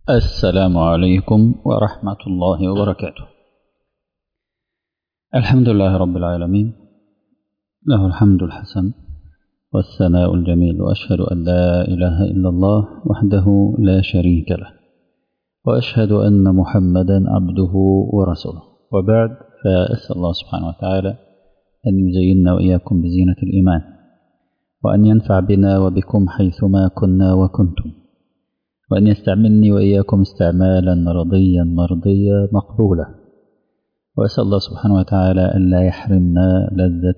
السلام عليكم ورحمة الله وبركاته الحمد لله رب العالمين له الحمد الحسن والثناء الجميل وأشهد أن لا إله إلا الله وحده لا شريك له وأشهد أن محمدا عبده ورسوله وبعد فأسأل الله سبحانه وتعالى أن يزيننا وإياكم بزينة الإيمان وأن ينفع بنا وبكم حيثما كنا وكنتم وأن يستعملني وإياكم استعمالا رضيا مرضيا مقبولا وأسأل الله سبحانه وتعالى أن لا يحرمنا لذة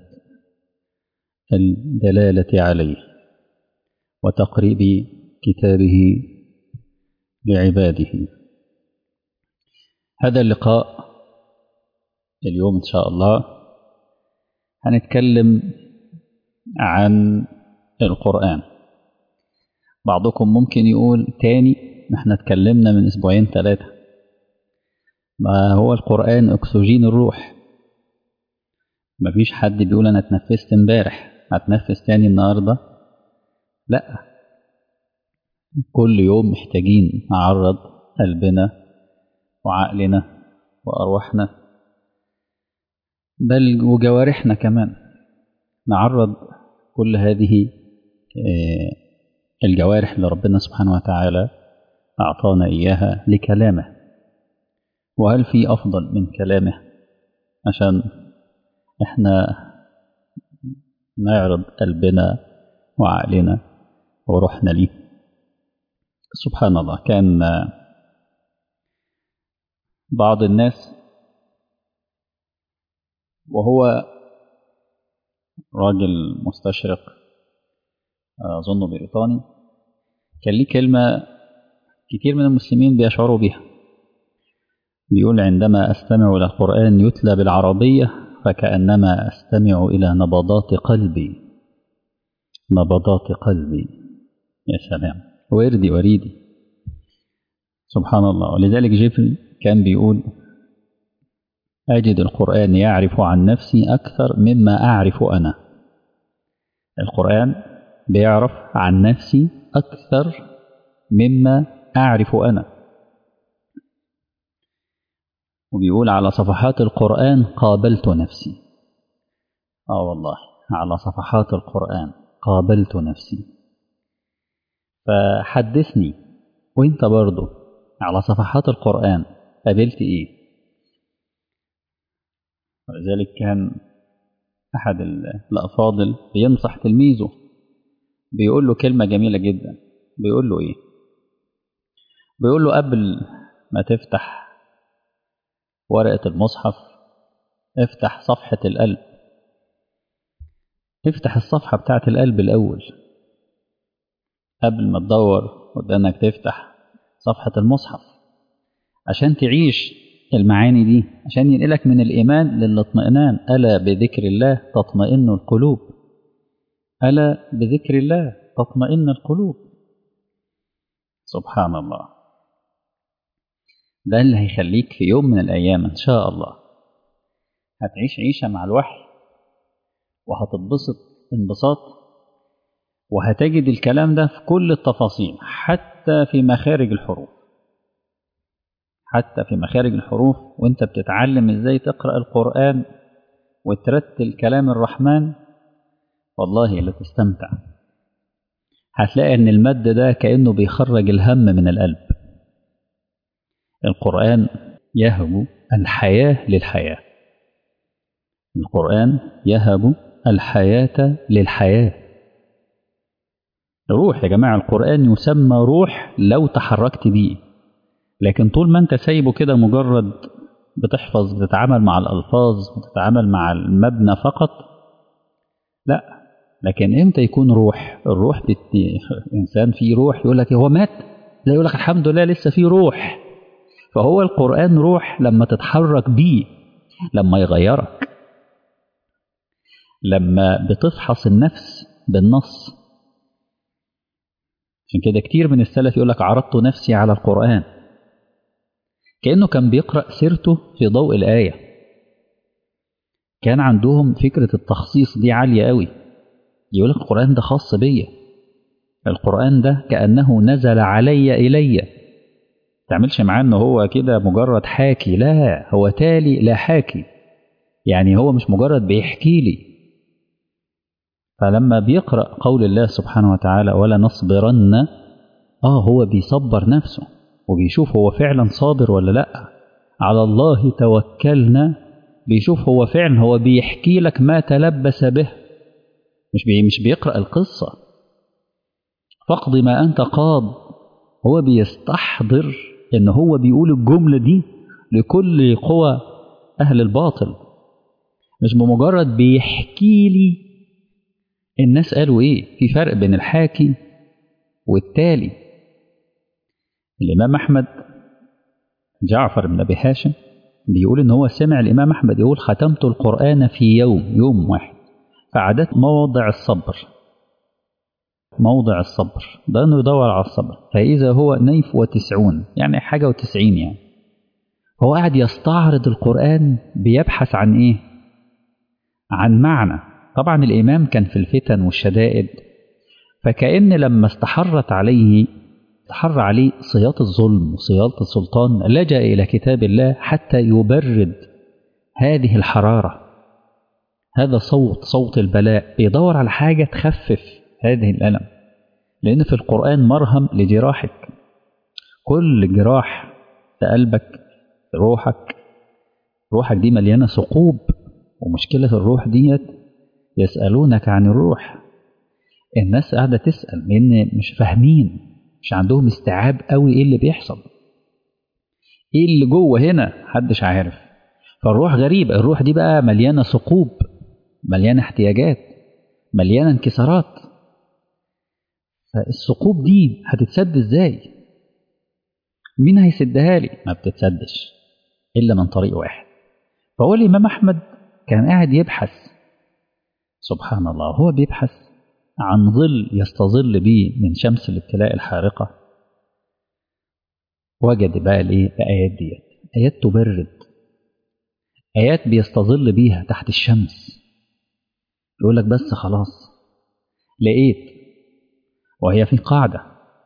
الدلالة عليه وتقريب كتابه لعباده هذا اللقاء اليوم إن شاء الله هنتكلم عن القرآن بعضكم ممكن يقول تاني ما احنا اتكلمنا من اسبوعين ثلاثة ما هو القرآن اكسجين الروح مفيش حد بيقول انا اتنفست امبارح هتنفس تاني النهاردة لا كل يوم محتاجين نعرض قلبنا وعقلنا وأرواحنا بل وجوارحنا كمان نعرض كل هذه الجوارح اللي ربنا سبحانه وتعالى أعطانا إياها لكلامه وهل في أفضل من كلامه عشان إحنا نعرض قلبنا وعقلنا وروحنا ليه سبحان الله كان بعض الناس وهو راجل مستشرق أظن بريطاني كان ليه كلمة كتير من المسلمين بيشعروا بها بيقول عندما أستمع إلى القرآن يتلى بالعربية فكأنما أستمع إلى نبضات قلبي نبضات قلبي يا سلام وردي وريدي سبحان الله ولذلك جيفري كان بيقول أجد القرآن يعرف عن نفسي أكثر مما أعرف أنا القرآن بيعرف عن نفسي أكثر مما أعرف أنا وبيقول على صفحات القرآن قابلت نفسي آه والله على صفحات القرآن قابلت نفسي فحدثني وانت برضو على صفحات القرآن قابلت ايه ولذلك كان أحد الأفاضل بينصح تلميذه بيقول له كلمة جميلة جدا بيقول له إيه بيقول له قبل ما تفتح ورقة المصحف افتح صفحة القلب افتح الصفحة بتاعة القلب الأول قبل ما تدور قدامك تفتح صفحة المصحف عشان تعيش المعاني دي عشان ينقلك من الإيمان للاطمئنان ألا بذكر الله تطمئن القلوب ألا بذكر الله تطمئن القلوب سبحان الله ده اللي هيخليك في يوم من الأيام إن شاء الله هتعيش عيشة مع الوحي وهتتبسط انبساط وهتجد الكلام ده في كل التفاصيل حتى في مخارج الحروف حتى في مخارج الحروف وانت بتتعلم ازاي تقرأ القرآن وترتل كلام الرحمن والله لا تستمتع هتلاقي ان المد ده كأنه بيخرج الهم من القلب القرآن يهب الحياة للحياة القرآن يهب الحياة للحياة روح يا جماعة القرآن يسمى روح لو تحركت بيه لكن طول ما انت سايبه كده مجرد بتحفظ بتتعامل مع الألفاظ وتتعامل مع المبنى فقط لا لكن امتى يكون روح الروح بت... انسان فيه روح يقول لك هو مات لا يقول لك الحمد لله لسه فيه روح فهو القرآن روح لما تتحرك بيه لما يغيرك لما بتفحص النفس بالنص عشان كده كتير من السلف يقول لك عرضت نفسي على القرآن كأنه كان بيقرأ سيرته في ضوء الآية كان عندهم فكرة التخصيص دي عالية قوي يقول لك القرآن ده خاص بيا القرآن ده كأنه نزل علي إلي تعملش معاه ان هو كده مجرد حاكي لا هو تالي لا حاكي يعني هو مش مجرد بيحكي لي فلما بيقرأ قول الله سبحانه وتعالى ولا نصبرن اه هو بيصبر نفسه وبيشوف هو فعلا صابر ولا لا على الله توكلنا بيشوف هو فعلا هو بيحكي لك ما تلبس به مش بي مش بيقرأ القصة فاقض ما أنت قاض هو بيستحضر إن هو بيقول الجملة دي لكل قوى أهل الباطل مش بمجرد بيحكي لي الناس قالوا إيه في فرق بين الحاكي والتالي الإمام أحمد جعفر بن أبي هاشم بيقول إن هو سمع الإمام أحمد يقول ختمت القرآن في يوم يوم واحد فعادت موضع الصبر موضع الصبر ده انه يدور على الصبر فإذا هو نيف وتسعون يعني حاجة وتسعين يعني هو قاعد يستعرض القرآن بيبحث عن إيه عن معنى طبعا الإمام كان في الفتن والشدائد فكأن لما استحرت عليه استحر عليه صياط الظلم وصياط السلطان لجأ إلى كتاب الله حتى يبرد هذه الحرارة هذا صوت صوت البلاء بيدور على حاجة تخفف هذه الألم لأن في القرآن مرهم لجراحك كل جراح في قلبك في روحك روحك دي مليانة ثقوب ومشكلة الروح ديت يسألونك عن الروح الناس قاعدة تسأل لأن مش فاهمين مش عندهم استيعاب قوي ايه اللي بيحصل ايه اللي جوه هنا محدش عارف فالروح غريبة الروح دي بقى مليانة ثقوب مليانة احتياجات مليانة انكسارات فالثقوب دي هتتسد ازاي مين هيسدها لي ما بتتسدش الا من طريق واحد فهو الامام احمد كان قاعد يبحث سبحان الله هو بيبحث عن ظل يستظل به من شمس الابتلاء الحارقة وجد بقى الايه الآيات ديت آيات تبرد آيات بيستظل بيها تحت الشمس يقول لك بس خلاص لقيت وهي في قاعدة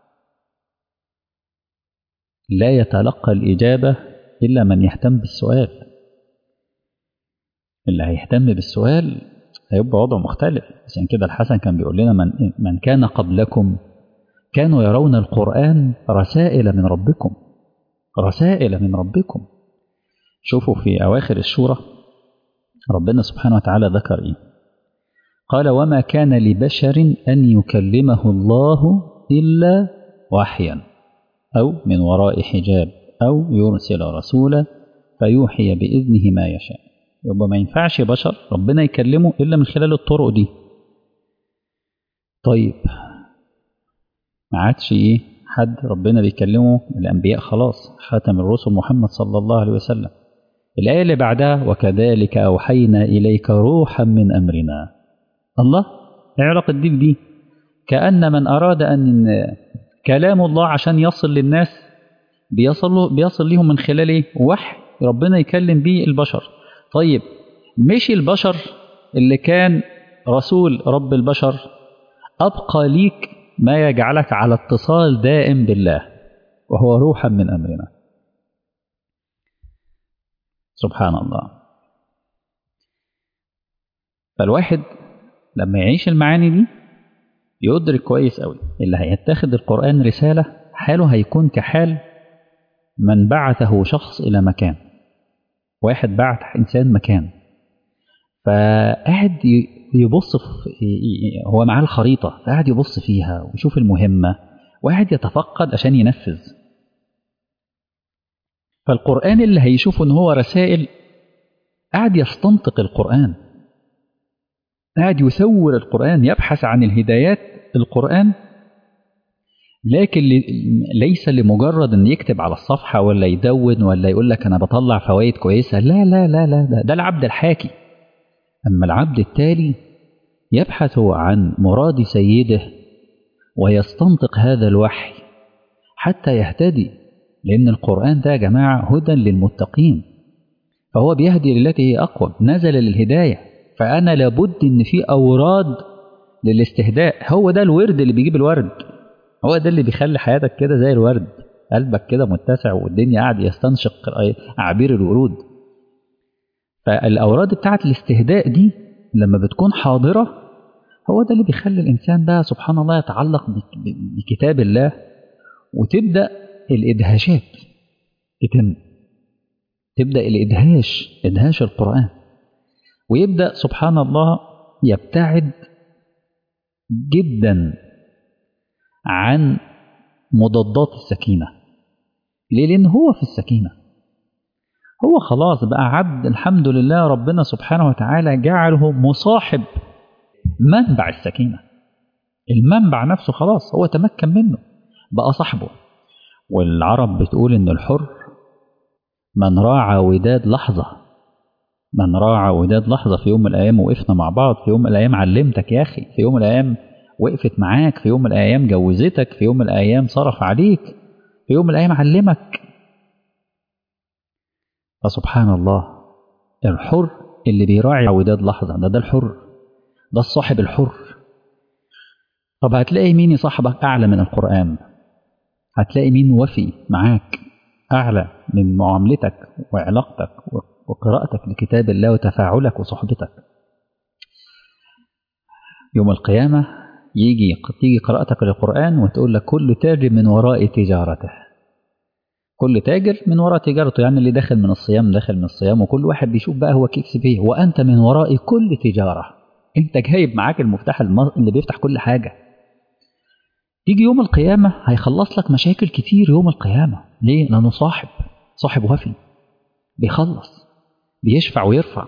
لا يتلقى الإجابة إلا من يهتم بالسؤال اللي هيهتم بالسؤال هيبقى وضع مختلف عشان كده الحسن كان بيقول لنا من, من كان قبلكم كانوا يرون القرآن رسائل من ربكم رسائل من ربكم شوفوا في أواخر الشورى ربنا سبحانه وتعالى ذكر إيه قال وما كان لبشر أن يكلمه الله إلا وحيا أو من وراء حجاب أو يرسل رسولا فيوحي بإذنه ما يشاء يبقى ما ينفعش بشر ربنا يكلمه إلا من خلال الطرق دي طيب ما عادش إيه حد ربنا بيكلمه الأنبياء خلاص خاتم الرسل محمد صلى الله عليه وسلم الآية اللي بعدها وكذلك أوحينا إليك روحا من أمرنا الله ايه علاقة دي بدي كأن من أراد أن كلام الله عشان يصل للناس بيصل بيصل ليهم من خلال ايه وحي ربنا يكلم بيه البشر طيب مش البشر اللي كان رسول رب البشر أبقى ليك ما يجعلك على اتصال دائم بالله وهو روحا من أمرنا سبحان الله فالواحد لما يعيش المعاني دي يدرك كويس قوي اللي هيتخذ القرآن رسالة حاله هيكون كحال من بعثه شخص إلى مكان واحد بعت إنسان مكان فقاعد يبص في هو معاه الخريطة فقاعد يبص فيها ويشوف المهمة وقاعد يتفقد عشان ينفذ فالقرآن اللي هيشوفه إن هو رسائل قاعد يستنطق القرآن قاعد يثور القرآن يبحث عن الهدايات القرآن لكن ليس لمجرد ان يكتب على الصفحة ولا يدون ولا يقول لك انا بطلع فوائد كويسة لا لا لا لا ده, ده العبد الحاكي اما العبد التالي يبحث عن مراد سيده ويستنطق هذا الوحي حتى يهتدي لان القرآن ده يا جماعة هدى للمتقين فهو بيهدي للتي هي اقوى نزل للهداية فانا لابد ان في اوراد للاستهداء هو ده الورد اللي بيجيب الورد هو ده اللي بيخلي حياتك كده زي الورد قلبك كده متسع والدنيا قاعد يستنشق اعابير الورود فالاوراد بتاعت الاستهداء دي لما بتكون حاضره هو ده اللي بيخلي الانسان بقى سبحان الله يتعلق بكتاب الله وتبدا الادهاشات تتم تبدا الادهاش ادهاش القران ويبدا سبحان الله يبتعد جدا عن مضادات السكينه ليه لان هو في السكينه هو خلاص بقى عبد الحمد لله ربنا سبحانه وتعالى جعله مصاحب منبع السكينه المنبع نفسه خلاص هو تمكن منه بقى صاحبه والعرب بتقول ان الحر من راعى وداد لحظه من راعى وداد لحظه في يوم من الايام وقفنا مع بعض في يوم من الايام علمتك يا اخي في يوم من الايام وقفت معاك في يوم من الايام جوزتك في يوم من الايام صرف عليك في يوم من الايام علمك فسبحان الله الحر اللي بيراعي وداد لحظه ده ده الحر ده الصاحب الحر طب هتلاقي مين صاحبك اعلى من القران هتلاقي مين وفي معاك اعلى من معاملتك وعلاقتك وقراءتك لكتاب الله وتفاعلك وصحبتك يوم القيامة يجي تيجي قراءتك للقرآن وتقول لك كل تاجر من وراء تجارته كل تاجر من وراء تجارته يعني اللي داخل من الصيام داخل من الصيام وكل واحد بيشوف بقى هو كسب ايه وانت من وراء كل تجارة انت جايب معاك المفتاح اللي بيفتح كل حاجة تيجي يوم القيامة هيخلص لك مشاكل كتير يوم القيامة ليه؟ لأنه صاحب صاحب وفي بيخلص بيشفع ويرفع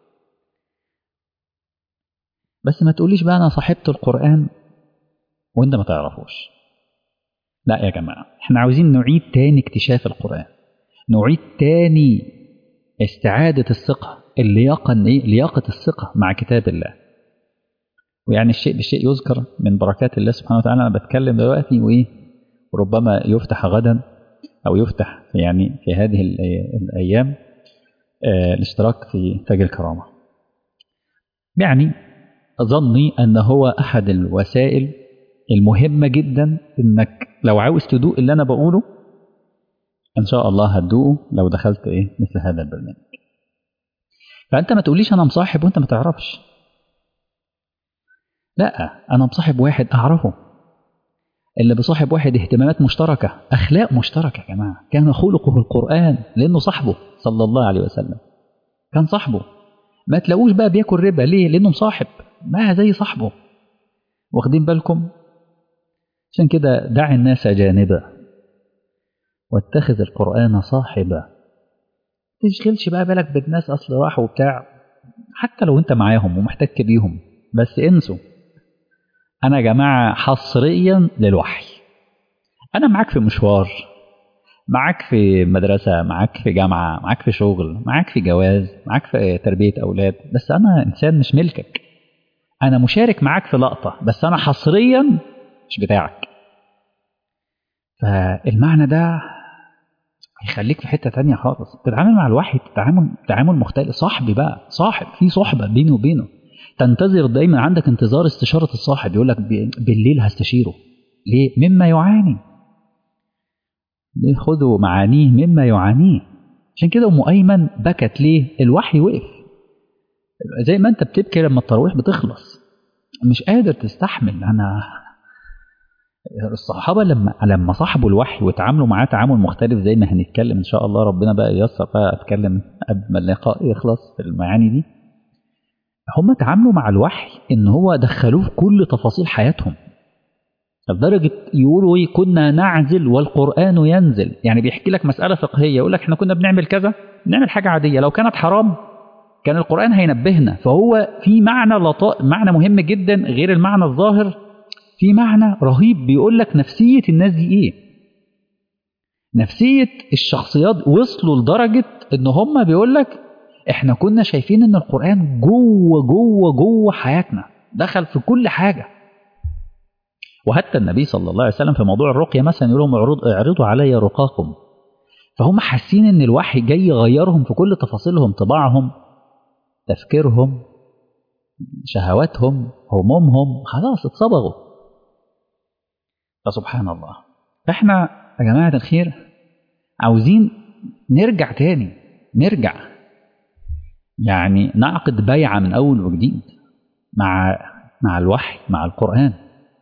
بس ما تقوليش بقى أنا صاحبت القرآن وأنت ما تعرفوش لا يا جماعة احنا عاوزين نعيد تاني اكتشاف القرآن نعيد تاني استعادة الثقة اللياقة ايه؟ لياقة الثقة مع كتاب الله ويعني الشيء بالشيء يذكر من بركات الله سبحانه وتعالى أنا بتكلم دلوقتي وإيه وربما يفتح غدا أو يفتح يعني في هذه الأيام آه الاشتراك في تاج الكرامة يعني ظني أن هو أحد الوسائل المهمة جدا إنك لو عاوز تدوق اللي أنا بقوله إن شاء الله هتدوقه لو دخلت إيه مثل هذا البرنامج فأنت ما تقوليش أنا مصاحب وأنت ما تعرفش لا أنا مصاحب واحد أعرفه اللي بصاحب واحد اهتمامات مشتركة أخلاق مشتركة يا جماعة كان خلقه القرآن لأنه صاحبه صلى الله عليه وسلم كان صاحبه ما تلاقوش بقى بياكل ربا ليه لأنه مصاحب ما زي صاحبه واخدين بالكم عشان كده دع الناس جانبا واتخذ القرآن صاحبا تشغلش بقى بالك بالناس أصل راحوا وبتاع حتى لو أنت معاهم ومحتك بيهم بس انسوا أنا يا جماعة حصريا للوحي أنا معاك في مشوار معاك في مدرسة معاك في جامعة معاك في شغل معاك في جواز معاك في تربية أولاد بس أنا إنسان مش ملكك أنا مشارك معاك في لقطة بس أنا حصريا مش بتاعك فالمعنى ده هيخليك في حتة تانية خالص تتعامل مع الوحي تعامل تعامل مختلف صاحبي بقى صاحب في صحبة بيني وبينه تنتظر دايما عندك انتظار استشارة الصاحب يقول لك بالليل هستشيره ليه؟ مما يعاني خذوا معانيه مما يعانيه عشان كده ام ايمن بكت ليه؟ الوحي وقف زي ما انت بتبكي لما التراويح بتخلص مش قادر تستحمل انا الصحابه لما لما صاحبوا الوحي وتعاملوا معاه تعامل مختلف زي ما هنتكلم ان شاء الله ربنا بقى ييسر بقى اتكلم قبل ما اللقاء يخلص في المعاني دي هم تعاملوا مع الوحي ان هو دخلوه في كل تفاصيل حياتهم لدرجة يقولوا ايه كنا نعزل والقرآن ينزل يعني بيحكي لك مسألة فقهية يقول لك احنا كنا بنعمل كذا بنعمل حاجة عادية لو كانت حرام كان القرآن هينبهنا فهو في معنى لطاء معنى مهم جدا غير المعنى الظاهر في معنى رهيب بيقول لك نفسية الناس دي ايه نفسية الشخصيات وصلوا لدرجة ان هم بيقول لك احنا كنا شايفين ان القرآن جوه جوه جوه حياتنا دخل في كل حاجة وحتى النبي صلى الله عليه وسلم في موضوع الرقية مثلا يقول لهم اعرضوا علي رقاكم فهم حاسين ان الوحي جاي يغيرهم في كل تفاصيلهم طباعهم تفكيرهم شهواتهم همومهم خلاص اتصبغوا فسبحان الله فاحنا يا جماعة الخير عاوزين نرجع تاني نرجع يعني نعقد بيعة من أول وجديد مع مع الوحي مع القرآن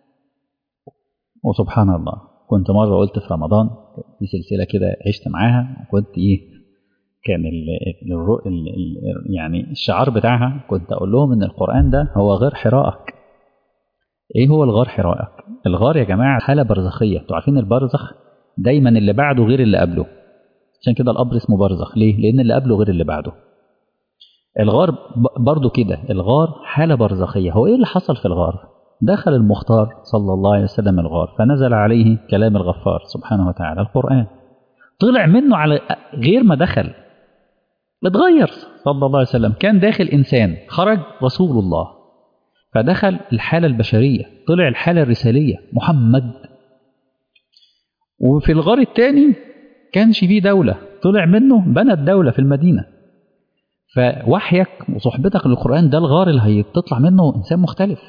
وسبحان الله كنت مرة قلت في رمضان في سلسلة كده عشت معاها وكنت إيه كان ال ال ال ال يعني الشعار بتاعها كنت أقول لهم إن القرآن ده هو غير حرائك إيه هو الغار حرائك؟ الغار يا جماعة حالة برزخية أنتوا عارفين البرزخ دايما اللي بعده غير اللي قبله عشان كده القبر اسمه برزخ ليه؟ لأن اللي قبله غير اللي بعده الغار برضو كده الغار حالة برزخية هو إيه اللي حصل في الغار؟ دخل المختار صلى الله عليه وسلم الغار فنزل عليه كلام الغفار سبحانه وتعالى القرآن طلع منه على غير ما دخل اتغير صلى الله عليه وسلم كان داخل إنسان خرج رسول الله فدخل الحالة البشرية طلع الحالة الرسالية محمد وفي الغار الثاني كانش فيه دولة طلع منه بنى الدولة في المدينة فوحيك وصحبتك للقرآن ده الغار اللي هيطلع منه إنسان مختلف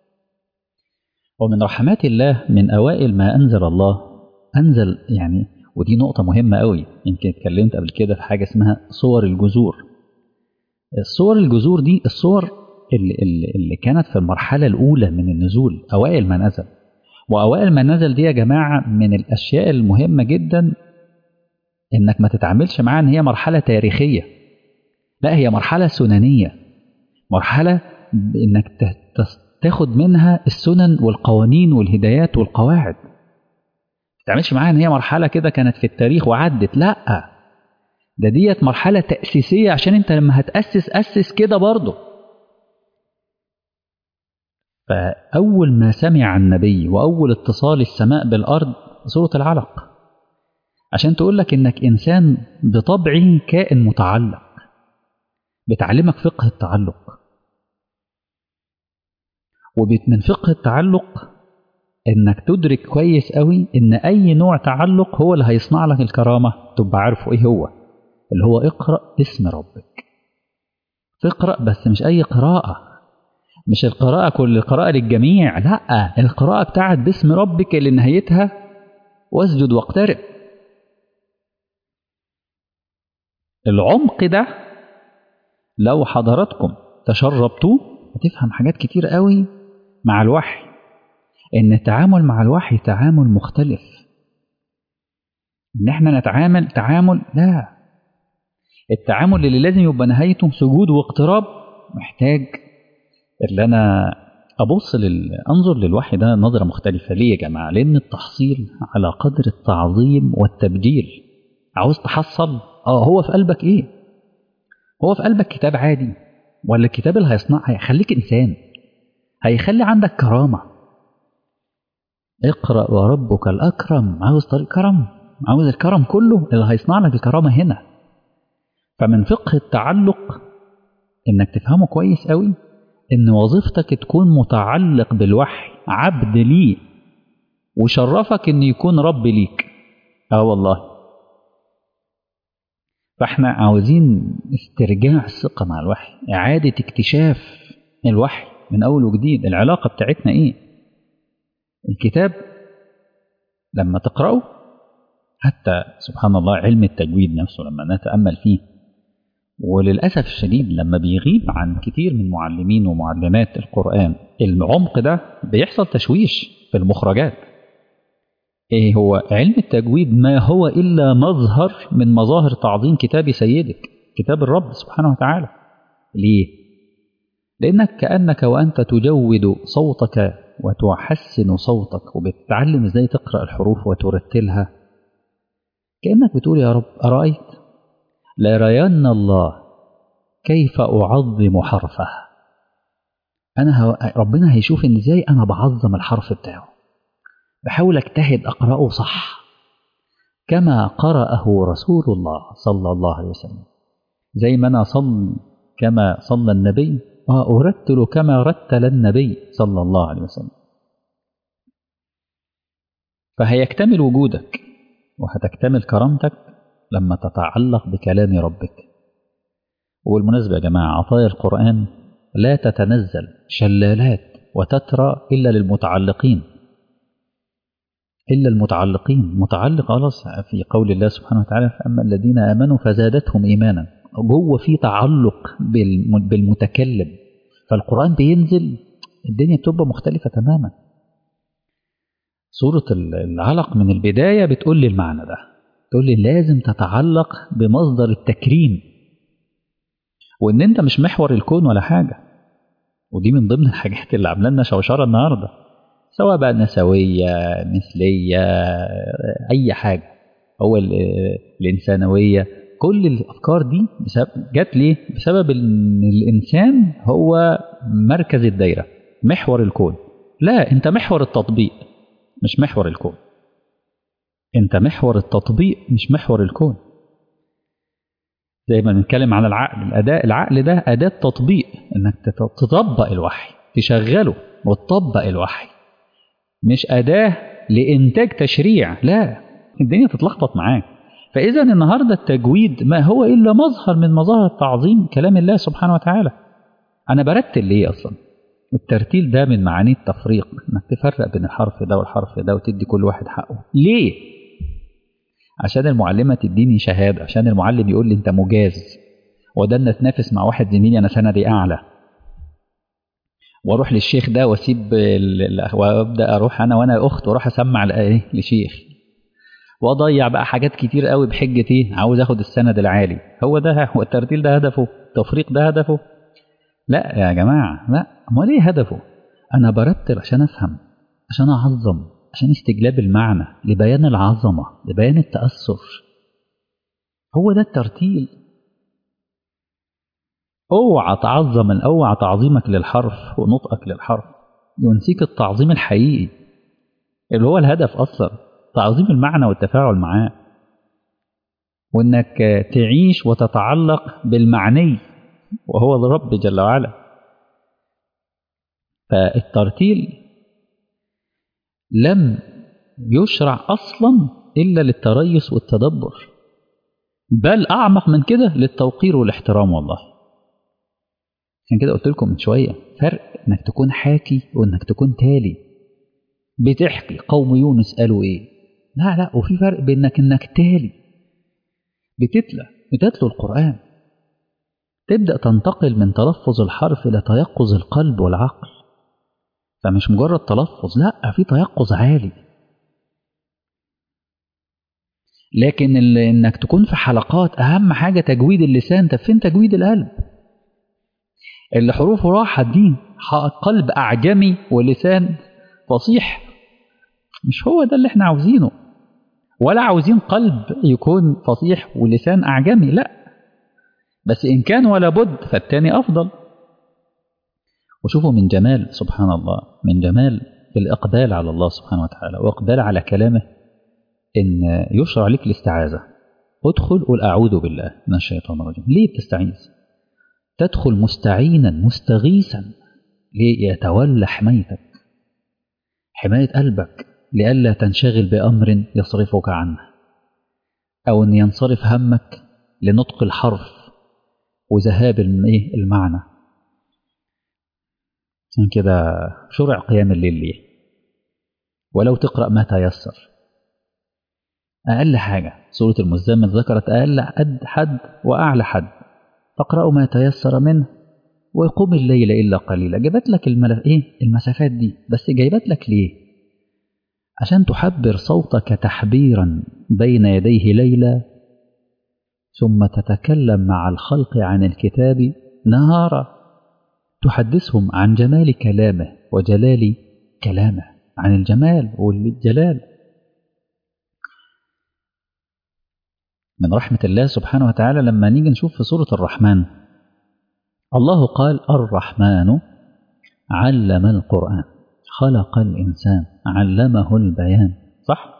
ومن رحمات الله من أوائل ما أنزل الله أنزل يعني ودي نقطة مهمة قوي يمكن اتكلمت قبل كده في حاجة اسمها صور الجذور الصور الجذور دي الصور اللي, اللي, اللي كانت في المرحلة الأولى من النزول أوائل ما نزل وأوائل ما نزل دي يا جماعة من الأشياء المهمة جدا إنك ما تتعاملش معاها إن هي مرحلة تاريخية لا هي مرحلة سننية مرحلة إنك تاخد منها السنن والقوانين والهدايات والقواعد ما تتعاملش معاها إن هي مرحلة كده كانت في التاريخ وعدت لا ده ديت مرحلة تأسيسية عشان أنت لما هتأسس أسس كده برضه فأول ما سمع النبي وأول اتصال السماء بالأرض سورة العلق عشان تقول لك إنك إنسان بطبعه كائن متعلق بتعلمك فقه التعلق ومن فقه التعلق إنك تدرك كويس قوي إن أي نوع تعلق هو اللي هيصنع لك الكرامة تبقى عارفه إيه هو اللي هو اقرأ اسم ربك تقرأ بس مش أي قراءة مش القراءة كل قراءة للجميع لا القراءة بتاعت باسم ربك اللي نهايتها واسجد واقترب العمق ده لو حضراتكم تشربتوه هتفهم حاجات كتير قوي مع الوحي ان التعامل مع الوحي تعامل مختلف ان احنا نتعامل تعامل لا التعامل اللي لازم يبقى نهايته سجود واقتراب محتاج اللي انا ابص لل... انظر للوحي ده نظره مختلفه ليه يا جماعه لان التحصيل على قدر التعظيم والتبجيل عاوز تحصل اه هو في قلبك ايه هو في قلبك كتاب عادي ولا الكتاب اللي هيصنع هيخليك انسان هيخلي عندك كرامه اقرا وربك الاكرم عاوز طريق كرم عاوز الكرم كله اللي هيصنع لك الكرامه هنا فمن فقه التعلق انك تفهمه كويس قوي ان وظيفتك تكون متعلق بالوحي عبد ليه وشرفك ان يكون رب ليك اه والله فاحنا عاوزين استرجاع الثقة مع الوحي اعادة اكتشاف الوحي من اول وجديد العلاقة بتاعتنا ايه الكتاب لما تقرأه حتى سبحان الله علم التجويد نفسه لما نتأمل فيه وللأسف الشديد لما بيغيب عن كتير من معلمين ومعلمات القرآن العمق ده بيحصل تشويش في المخرجات ايه هو علم التجويد ما هو إلا مظهر من مظاهر تعظيم كتاب سيدك كتاب الرب سبحانه وتعالى ليه لأنك كأنك وأنت تجود صوتك وتحسن صوتك وبتتعلم ازاي تقرأ الحروف وترتلها كأنك بتقول يا رب أرأيت لرين الله كيف أعظم حرفه أنا هو... ربنا هيشوف إن إزاي أنا بعظم الحرف بتاعه بحاول أجتهد أقرأه صح كما قرأه رسول الله صلى الله عليه وسلم زي ما أنا صل كما صلى النبي وأرتل كما رتل النبي صلى الله عليه وسلم فهيكتمل وجودك وهتكتمل كرامتك لما تتعلق بكلام ربك وبالمناسبة يا جماعة عطايا القرآن لا تتنزل شلالات وتترى إلا للمتعلقين إلا المتعلقين متعلق خلاص في قول الله سبحانه وتعالى فأما الذين آمنوا فزادتهم إيمانا جوه في تعلق بالمتكلم فالقرآن بينزل الدنيا بتبقى مختلفة تماما سورة العلق من البداية بتقول لي المعنى ده تقول لي لازم تتعلق بمصدر التكريم وان انت مش محور الكون ولا حاجة ودي من ضمن الحاجات اللي عامله لنا شوشره النهارده سواء بقى نسويه مثليه اي حاجه هو الانسانويه كل الافكار دي جت ليه بسبب ان الانسان هو مركز الدايره محور الكون لا انت محور التطبيق مش محور الكون انت محور التطبيق مش محور الكون زي ما بنتكلم على العقل الاداء العقل ده اداه تطبيق انك تطبق الوحي تشغله وتطبق الوحي مش اداه لانتاج تشريع لا الدنيا تتلخبط معاك فاذا النهارده التجويد ما هو الا مظهر من مظاهر تعظيم كلام الله سبحانه وتعالى انا برتل ليه اصلا الترتيل ده من معاني التفريق انك تفرق بين الحرف ده والحرف ده وتدي كل واحد حقه ليه عشان المعلمة تديني شهادة عشان المعلم يقول لي انت مجاز وده ان اتنافس مع واحد زميلي انا سندي اعلى واروح للشيخ ده واسيب وابدا اروح انا وانا اخت واروح اسمع ايه لشيخ واضيع بقى حاجات كتير قوي بحجه ايه عاوز اخد السند العالي هو ده هو الترتيل ده هدفه التفريق ده هدفه لا يا جماعه لا امال ايه هدفه انا برتل عشان افهم عشان اعظم عشان استجلاب المعنى لبيان العظمة لبيان التأثر هو ده الترتيل اوعى تعظم اوعى تعظيمك للحرف ونطقك للحرف ينسيك التعظيم الحقيقي اللي هو الهدف اصلا تعظيم المعنى والتفاعل معاه وانك تعيش وتتعلق بالمعني وهو الرب جل وعلا فالترتيل لم يشرع اصلا الا للتريث والتدبر بل اعمق من كده للتوقير والاحترام والله عشان كده قلت لكم من شويه فرق انك تكون حاكي وانك تكون تالي بتحكي قوم يونس قالوا ايه لا لا وفي فرق بينك انك تالي بتتلى بتتلو القران تبدا تنتقل من تلفظ الحرف الى تيقظ القلب والعقل فمش مجرد تلفظ لا في تيقظ عالي لكن انك تكون في حلقات اهم حاجه تجويد اللسان طب فين تجويد القلب اللي حروفه راحت دي قلب اعجمي ولسان فصيح مش هو ده اللي احنا عاوزينه ولا عاوزين قلب يكون فصيح ولسان اعجمي لا بس ان كان ولا بد فالتاني افضل وشوفوا من جمال سبحان الله من جمال الإقبال على الله سبحانه وتعالى وإقبال على كلامه إن يشرع لك الاستعاذة ادخل قل أعوذ بالله من الشيطان الرجيم ليه بتستعيذ تدخل مستعينا مستغيثا ليتولى حمايتك حماية قلبك لئلا تنشغل بأمر يصرفك عنه أو أن ينصرف همك لنطق الحرف وذهاب المعنى عشان كده شرع قيام الليل ليه ولو تقرأ ما تيسر أقل حاجة سورة المزمل ذكرت أقل حد وأعلى حد فاقرأوا ما تيسر منه وقم الليل إلا قليلا جابت لك الملف إيه المسافات دي بس جايبت لك ليه عشان تحبر صوتك تحبيرا بين يديه ليلا ثم تتكلم مع الخلق عن الكتاب نهارا تحدثهم عن جمال كلامه وجلال كلامه عن الجمال والجلال من رحمة الله سبحانه وتعالى لما نيجي نشوف في سورة الرحمن الله قال الرحمن علم القرآن خلق الإنسان علمه البيان صح؟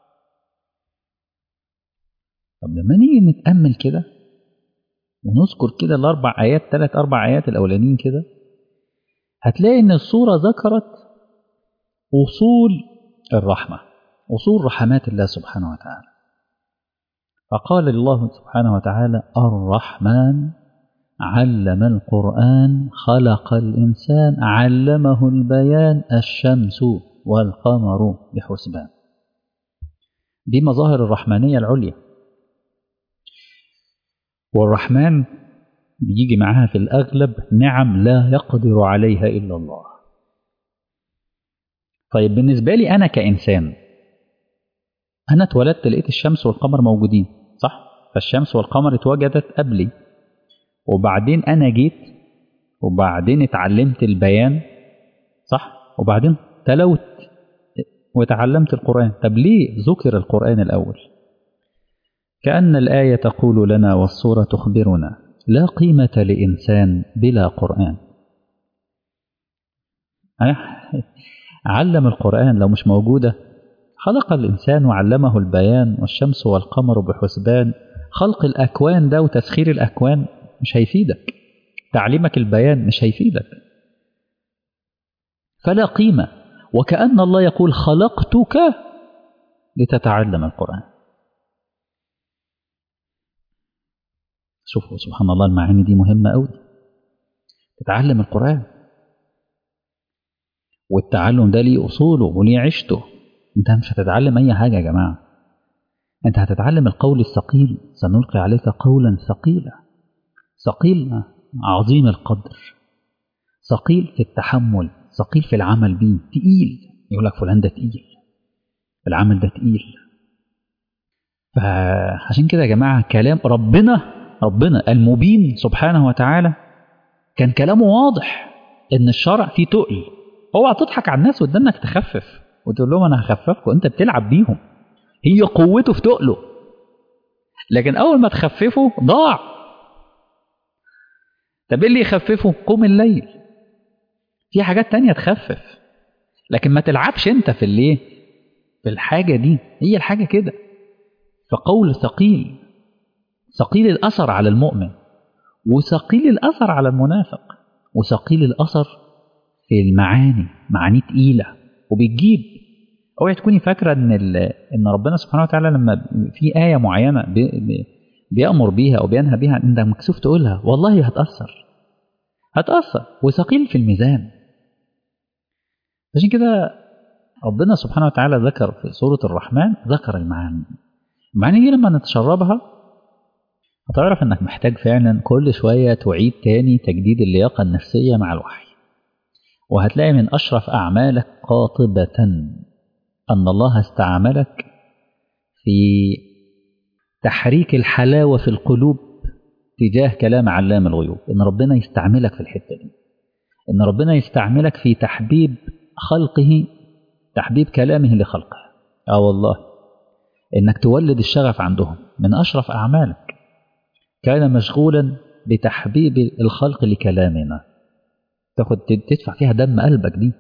طب لما نيجي نتأمل كده ونذكر كده الأربع آيات ثلاث أربع آيات الأولانيين كده هتلاقي إن الصورة ذكرت أصول الرحمة أصول رحمات الله سبحانه وتعالى فقال الله سبحانه وتعالى الرحمن علم القرآن خلق الإنسان علمه البيان الشمس والقمر بحسبان دي مظاهر الرحمانية العليا والرحمن بيجي معاها في الأغلب نعم لا يقدر عليها إلا الله طيب بالنسبة لي أنا كإنسان أنا اتولدت لقيت الشمس والقمر موجودين صح؟ فالشمس والقمر اتوجدت قبلي وبعدين أنا جيت وبعدين اتعلمت البيان صح؟ وبعدين تلوت وتعلمت القرآن طب ليه ذكر القرآن الأول؟ كأن الآية تقول لنا والصورة تخبرنا لا قيمة لإنسان بلا قرآن علم القرآن لو مش موجودة خلق الإنسان وعلمه البيان والشمس والقمر بحسبان خلق الأكوان ده وتسخير الأكوان مش هيفيدك تعليمك البيان مش هيفيدك فلا قيمة وكأن الله يقول خلقتك لتتعلم القرآن شوفوا سبحان الله المعاني دي مهمة أوي تتعلم القرآن والتعلم ده ليه أصوله وليه عشته أنت مش هتتعلم أي حاجة يا جماعة أنت هتتعلم القول الثقيل سنلقي عليك قولا ثقيلا ثقيل عظيم القدر ثقيل في التحمل ثقيل في العمل بيه تقيل يقول لك فلان ده تقيل العمل ده تقيل فعشان كده يا جماعة كلام ربنا ربنا المبين سبحانه وتعالى كان كلامه واضح ان الشرع فيه تقل اوعى تضحك على الناس وتدنك تخفف وتقول لهم انا هخففكم انت بتلعب بيهم هي قوته في تقله لكن اول ما تخففه ضاع طب ايه اللي يخففه قوم الليل في حاجات تانية تخفف لكن ما تلعبش انت في الايه في الحاجة دي هي الحاجة كده فقول ثقيل ثقيل الأثر على المؤمن وثقيل الأثر على المنافق وثقيل الأثر في المعاني معاني تقيلة وبتجيب اوعي تكوني فاكرة ان ان ربنا سبحانه وتعالى لما في آية معينة بي بي بيأمر بيها أو بينهى بيها أنت مكسوف تقولها والله هتأثر هتأثر وثقيل في الميزان عشان كده ربنا سبحانه وتعالى ذكر في سورة الرحمن ذكر المعاني المعاني دي لما نتشربها هتعرف انك محتاج فعلا كل شوية تعيد تاني تجديد اللياقة النفسية مع الوحي وهتلاقي من أشرف أعمالك قاطبة أن الله استعملك في تحريك الحلاوة في القلوب تجاه كلام علام الغيوب إن ربنا يستعملك في الحتة دي إن ربنا يستعملك في تحبيب خلقه تحبيب كلامه لخلقه آه والله إنك تولد الشغف عندهم من أشرف أعمالك كان مشغولا بتحبيب الخلق لكلامنا تاخد تدفع فيها دم قلبك دي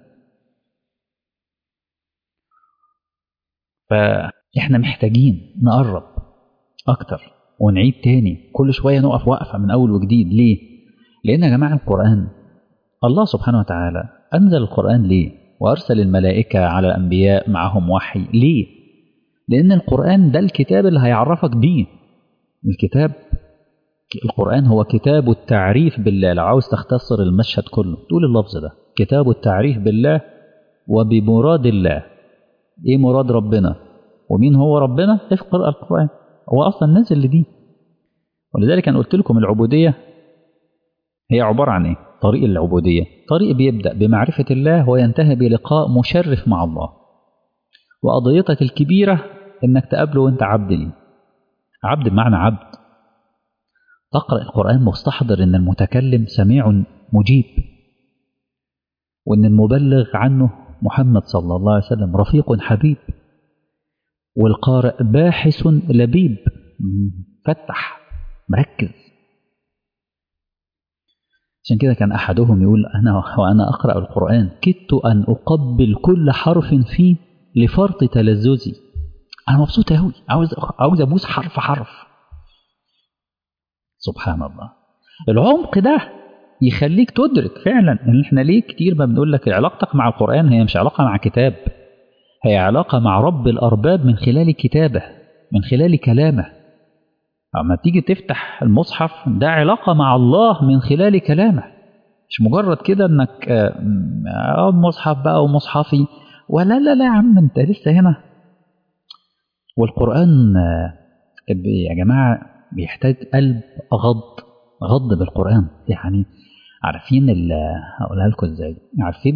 فاحنا محتاجين نقرب اكتر ونعيد تاني كل شويه نقف وقفه من اول وجديد ليه لان يا جماعه القران الله سبحانه وتعالى انزل القران ليه وارسل الملائكه على الانبياء معهم وحي ليه لان القران ده الكتاب اللي هيعرفك بيه الكتاب القرآن هو كتاب التعريف بالله لو عاوز تختصر المشهد كله تقول اللفظ ده كتاب التعريف بالله وبمراد الله ايه مراد ربنا ومين هو ربنا اقرأ القرآن هو أصلا نزل لدي ولذلك أنا قلت لكم العبودية هي عبارة عن ايه طريق العبودية طريق بيبدأ بمعرفة الله وينتهي بلقاء مشرف مع الله وقضيتك الكبيرة انك تقابله وانت عبد ليه عبد بمعنى عبد تقرأ القرآن مستحضر أن المتكلم سميع مجيب وأن المبلغ عنه محمد صلى الله عليه وسلم رفيق حبيب والقارئ باحث لبيب فتح مركز عشان كده كان أحدهم يقول أنا وأنا أقرأ القرآن كدت أن أقبل كل حرف فيه لفرط تلذذي أنا مبسوط أوي عاوز عاوز أبوس حرف حرف سبحان الله العمق ده يخليك تدرك فعلا ان احنا ليه كتير ما بنقول لك علاقتك مع القرآن هي مش علاقة مع كتاب هي علاقة مع رب الأرباب من خلال كتابه من خلال كلامه أما تيجي تفتح المصحف ده علاقة مع الله من خلال كلامه مش مجرد كده انك اه مصحف بقى ومصحفي ولا لا لا يا عم انت لسه هنا والقرآن يا جماعة بيحتاج قلب غض غض بالقرآن يعني عارفين هقولها لكم ازاي عارفين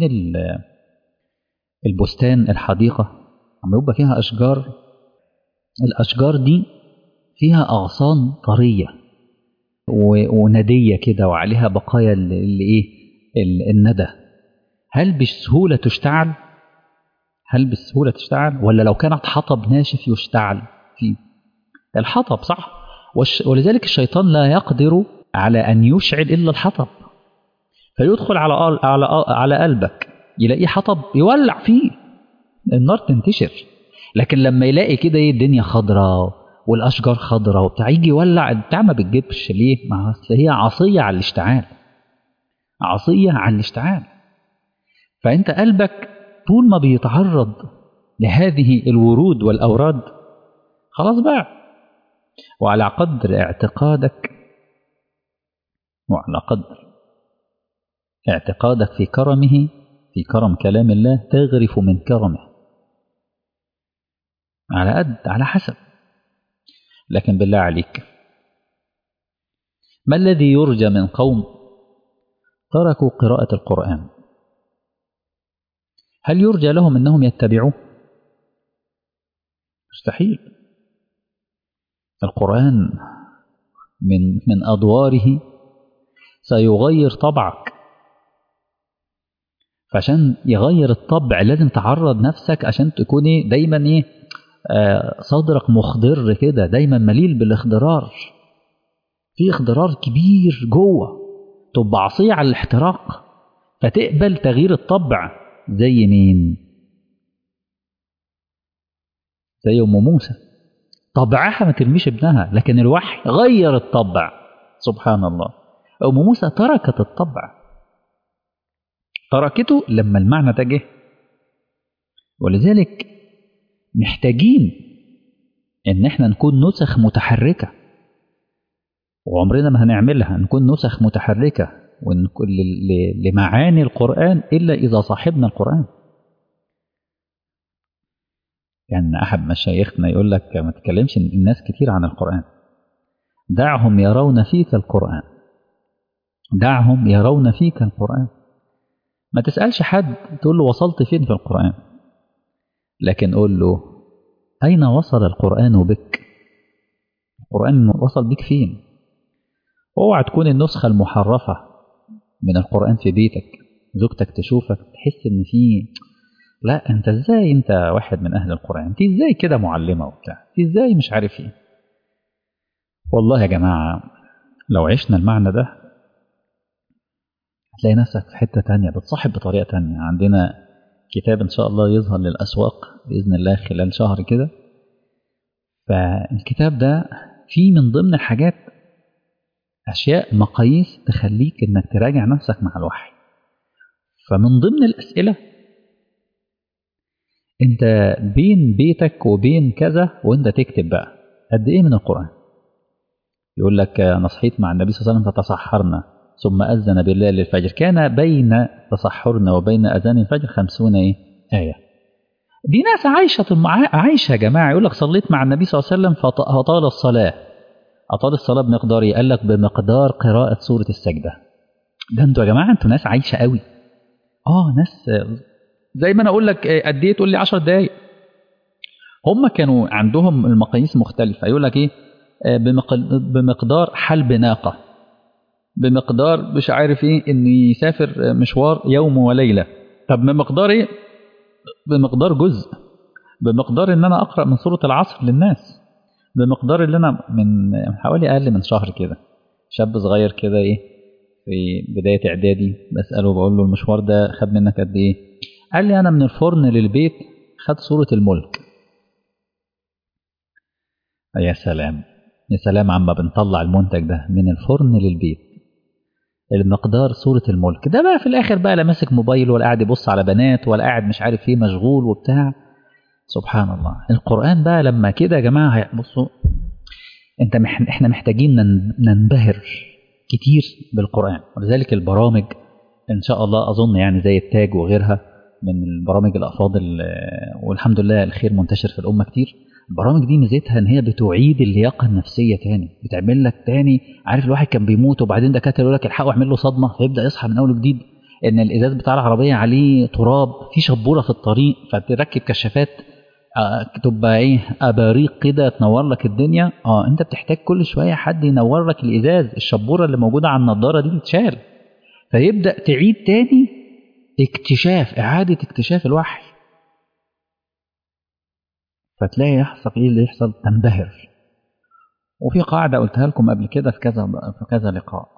البستان الحديقة لما يبقى فيها أشجار الأشجار دي فيها أغصان طرية وندية كده وعليها بقايا اللي إيه الندى هل بسهولة تشتعل؟ هل بسهولة تشتعل؟ ولا لو كانت حطب ناشف يشتعل فيه؟ الحطب صح؟ ولذلك الشيطان لا يقدر على أن يشعل إلا الحطب فيدخل على على على قلبك يلاقيه حطب يولع فيه النار تنتشر لكن لما يلاقي كده ايه الدنيا خضراء والاشجار خضراء وبتاع يجي يولع البتاع ما بتجيبش ليه؟ ما هي عصيه على الاشتعال عصيه على الاشتعال فانت قلبك طول ما بيتعرض لهذه الورود والاوراد خلاص بقى وعلى قدر اعتقادك وعلى قدر اعتقادك في كرمه في كرم كلام الله تغرف من كرمه على قد على حسب لكن بالله عليك ما الذي يرجى من قوم تركوا قراءة القرآن هل يرجى لهم أنهم يتبعوه مستحيل القرآن من من أدواره سيغير طبعك فعشان يغير الطبع لازم تعرض نفسك عشان تكون ايه دايما ايه آه صدرك مخضر كده دايما مليل بالاخضرار في اخضرار كبير جوه تبقى عصية على الاحتراق فتقبل تغيير الطبع زي مين زي ام موسى طبعها ما ترميش ابنها لكن الوحي غير الطبع سبحان الله ام موسى تركت الطبع تركته لما المعنى ده جه ولذلك محتاجين ان احنا نكون نسخ متحركه وعمرنا ما هنعملها نكون نسخ متحركه ونكون لمعاني القران الا اذا صاحبنا القران كان يعني احد مشايخنا يقول لك ما تكلمش الناس كتير عن القران دعهم يرون فيك القران دعهم يرون فيك القران ما تسألش حد تقول له وصلت فين في القرآن لكن قول له أين وصل القرآن بك القرآن وصل بك فين اوعى تكون النسخة المحرفة من القرآن في بيتك زوجتك تشوفك تحس ان في لا انت ازاي انت واحد من اهل القرآن انت ازاي كده معلمة وبتاع انت ازاي مش عارف ايه والله يا جماعة لو عشنا المعنى ده هتلاقي نفسك في حتة تانية بتصاحب بطريقة تانية عندنا كتاب إن شاء الله يظهر للأسواق بإذن الله خلال شهر كده فالكتاب ده فيه من ضمن الحاجات أشياء مقاييس تخليك إنك تراجع نفسك مع الوحي فمن ضمن الأسئلة أنت بين بيتك وبين كذا وأنت تكتب بقى قد إيه من القرآن يقول لك أنا صحيت مع النبي صلى الله عليه وسلم فتسحرنا ثم أذن بالليل للفجر كان بين تصحرنا وبين أذان الفجر خمسون إيه؟ آية دي ناس عايشة عايشة يا جماعة يقول لك صليت مع النبي صلى الله عليه وسلم فأطال الصلاة أطال الصلاة بمقدار إيه؟ قال لك بمقدار قراءة سورة السجدة ده انتوا يا جماعة انتوا ناس عايشة قوي اه ناس زي ما انا اقول لك قد ايه تقول لي 10 دقايق هم كانوا عندهم المقاييس مختلفة يقول لك ايه بمقدار حلب ناقة بمقدار مش عارف ايه انه يسافر مشوار يوم وليله طب بمقدار ايه بمقدار جزء بمقدار ان انا اقرا من سوره العصر للناس بمقدار اللي انا من حوالي اقل من شهر كده شاب صغير كده ايه في بدايه اعدادي بساله بقول له المشوار ده خد منك قد ايه قال لي انا من الفرن للبيت خد سوره الملك يا سلام يا سلام عما بنطلع المنتج ده من الفرن للبيت المقدار صورة الملك ده بقى في الآخر بقى لا ماسك موبايل ولا قاعد يبص على بنات ولا قاعد مش عارف ايه مشغول وبتاع سبحان الله القرآن بقى لما كده يا جماعة بصوا انت مح... احنا محتاجين نن... ننبهر كتير بالقرآن ولذلك البرامج ان شاء الله اظن يعني زي التاج وغيرها من البرامج الافاضل والحمد لله الخير منتشر في الامه كتير البرامج دي ميزتها ان هي بتعيد اللياقه النفسيه تاني بتعمل لك تاني عارف الواحد كان بيموت وبعدين دكاتره يقول لك الحقوا اعمل له صدمه فيبدا يصحى من اول وجديد ان الازاز بتاع العربيه عليه تراب في شبوره في الطريق فتركب كشافات آه تبقى ايه اباريق كده تنور لك الدنيا اه انت بتحتاج كل شويه حد ينور لك الازاز الشبوره اللي موجوده على النضاره دي تتشال فيبدا تعيد تاني اكتشاف اعاده اكتشاف الوحي فتلاقي يحصل ايه اللي يحصل تنبهر وفي قاعده قلتها لكم قبل كده في كذا في كذا لقاء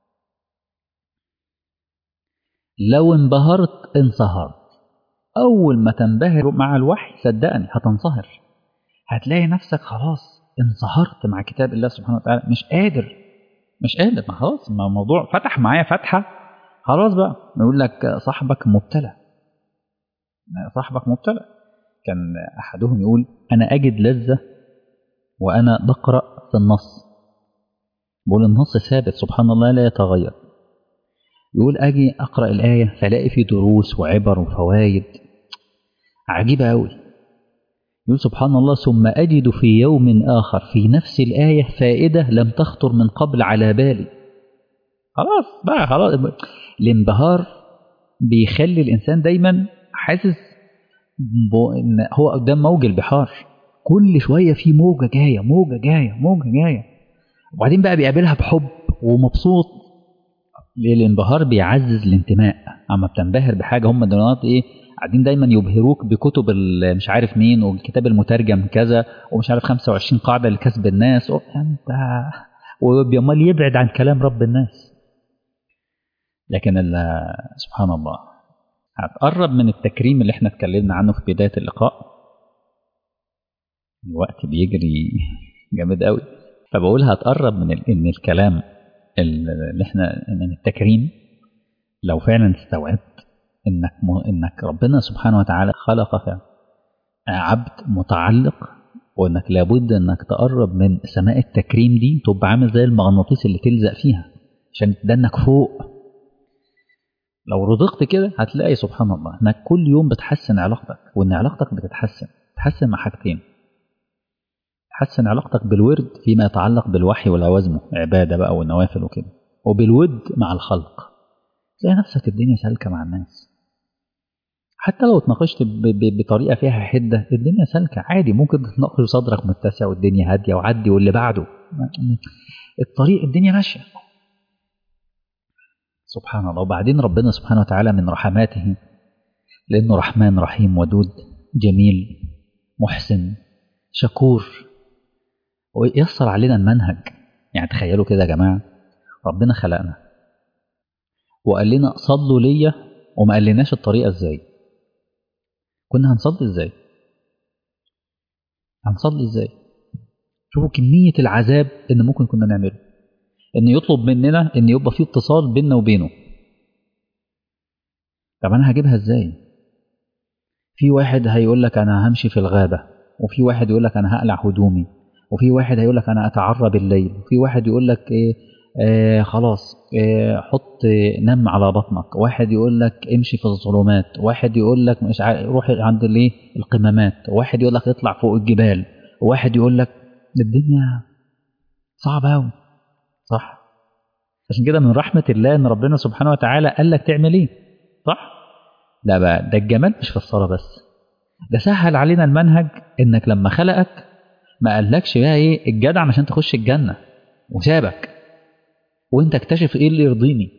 لو انبهرت انصهرت أول ما تنبهر مع الوحي صدقني هتنصهر هتلاقي نفسك خلاص انصهرت مع كتاب الله سبحانه وتعالى مش قادر مش قادر ما خلاص ما الموضوع فتح معايا فتحة خلاص بقى يقول لك صاحبك مبتلى صاحبك مبتلى كان أحدهم يقول أنا أجد لذة وأنا بقرأ في النص بقول النص ثابت سبحان الله لا يتغير يقول أجي أقرأ الآية فلاقي في دروس وعبر وفوائد عجيبة أوي يقول سبحان الله ثم أجد في يوم آخر في نفس الآية فائدة لم تخطر من قبل على بالي خلاص بقى خلاص الانبهار بيخلي الإنسان دايما حاسس إن هو قدام موج البحار كل شوية في موجة جاية موجة جاية موجة جاية وبعدين بقى بيقابلها بحب ومبسوط الانبهار بيعزز الانتماء اما بتنبهر بحاجه هم دلوقتي ايه قاعدين دايما يبهروك بكتب مش عارف مين والكتاب المترجم كذا ومش عارف 25 قاعده لكسب الناس انت وبيمال يبعد عن كلام رب الناس لكن سبحان الله هتقرب من التكريم اللي احنا اتكلمنا عنه في بدايه اللقاء الوقت بيجري جامد قوي فبقول هتقرب من ان الكلام اللي احنا من التكريم لو فعلا استوعبت انك م... انك ربنا سبحانه وتعالى خلقك عبد متعلق وانك لابد انك تقرب من سماء التكريم دي تبقى عامل زي المغناطيس اللي تلزق فيها عشان تدنك فوق لو رضقت كده هتلاقي سبحان الله انك كل يوم بتحسن علاقتك وان علاقتك بتتحسن تحسن مع حاجتين حسن علاقتك بالورد فيما يتعلق بالوحي والعوازمه عباده بقى والنوافل وكده وبالود مع الخلق تلاقي نفسك الدنيا سالكه مع الناس حتى لو اتناقشت بطريقه فيها حده الدنيا سالكه عادي ممكن تناقش صدرك متسع والدنيا هاديه وعدي واللي بعده الطريق الدنيا ماشيه سبحان الله وبعدين ربنا سبحانه وتعالى من رحماته لانه رحمن رحيم ودود جميل محسن شكور ويسر علينا المنهج يعني تخيلوا كده يا جماعة ربنا خلقنا وقال لنا صلوا ليا وما قالناش الطريقة ازاي كنا هنصلي ازاي هنصلي ازاي شوفوا كمية العذاب ان ممكن كنا نعمله ان يطلب مننا ان يبقى في اتصال بيننا وبينه طب انا هجيبها ازاي في واحد هيقول لك انا همشي في الغابة وفي واحد يقول لك انا هقلع هدومي وفي واحد هيقول لك انا اتعرى بالليل وفي واحد يقول لك ايه آه خلاص آه حط آه نم على بطنك واحد يقول لك امشي في الظلمات واحد يقول لك مش عارف روح عند الايه القمامات واحد يقول لك اطلع فوق الجبال واحد يقول لك الدنيا صعبة قوي صح عشان كده من رحمة الله ان ربنا سبحانه وتعالى قال لك تعمل ايه صح لا بقى ده الجمال مش في الصلاة بس ده سهل علينا المنهج انك لما خلقك ما قالكش بقى ايه الجدع عشان تخش الجنة وسابك وانت اكتشف ايه اللي يرضيني